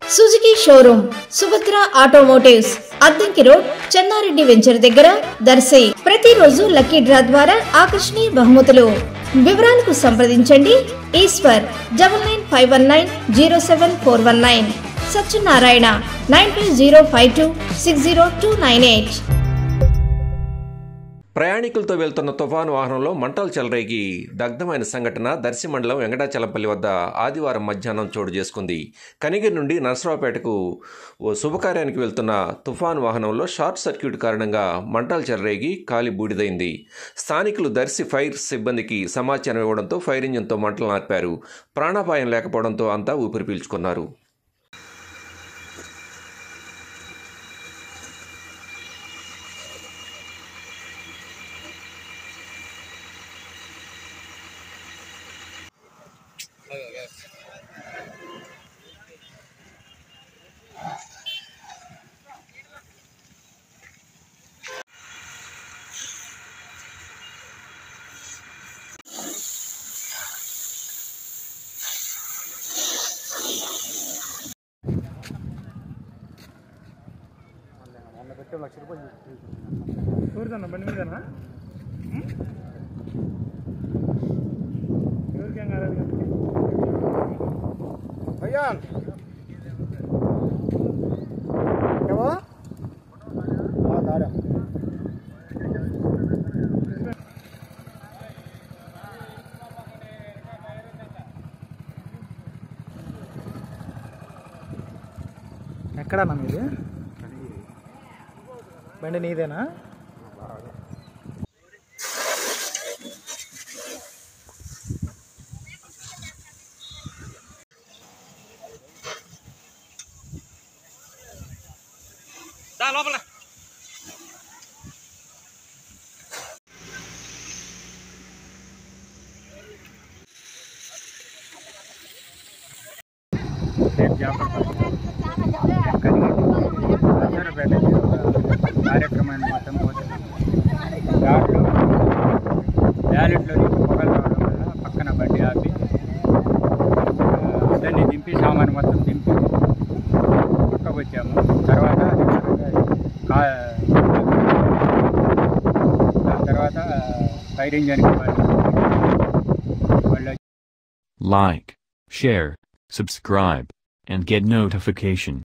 Suzuki showroom Subhadra automotives Addanki road Chennareddy venture దగ్గర దర్శి ప్రతిరోజు lucky draw ద్వారా ఆకర్షణీయ బహుమతులు వివరాలకు సంప్రదించండి Eshwar double nine five one nine zero seven four one nine Satyanarayana nine two zero five two six zero two nine eight ప్రయాణికులతో వెళ్తున్న తుఫాను వాహనంలో మంటలు చెలరేగి దగ్ధమైన సంఘటన దర్శి మండలం వెంకటాచలంపల్లి వద్ద ఆదివారం మధ్యాహ్నం చోటు చేసుకుంది కనిగిరి నుండి నరసరావుపేటకు ఓ శుభకార్యానికి వెళ్తున్న తుఫాను వాహనంలో షార్ట్ సర్క్యూట్ కారణంగా మంటలు చెలరేగి కాలి బూడిదైంది స్థానికులు దర్శి ఫైర్ సిబ్బందికి సమాచారం ఇవ్వడంతో ఫైర్ ఇంజిన్తో మంటలు నార్పారు ప్రాణాపాయం లేకపోవడంతో అంతా ఊపిరి పీల్చుకున్నారు ఎవరిదన్నా బండి మీదనా ఉం? ఎవరికేం కాలేదు కదా? भैया क्या हुआ हाँ दादा ఎక్కడన్నా మీది బండి నీదేనా కార్యక్రమాన్ని మొత్తం పోతున్నాం దాంట్లో బ్యాలెట్లో నుంచి పొగలు రావడం వల్ల పక్కన బండి ఆపి ఆ, అందరినీ దింపి సామాను మొత్తం దింపి పక్కకు వచ్చాము తర్వాత కా దాని తర్వాత ఫైర్ ఇంజన్కి వాళ్ళు వాళ్ళు Like, share, subscribe, and get notification.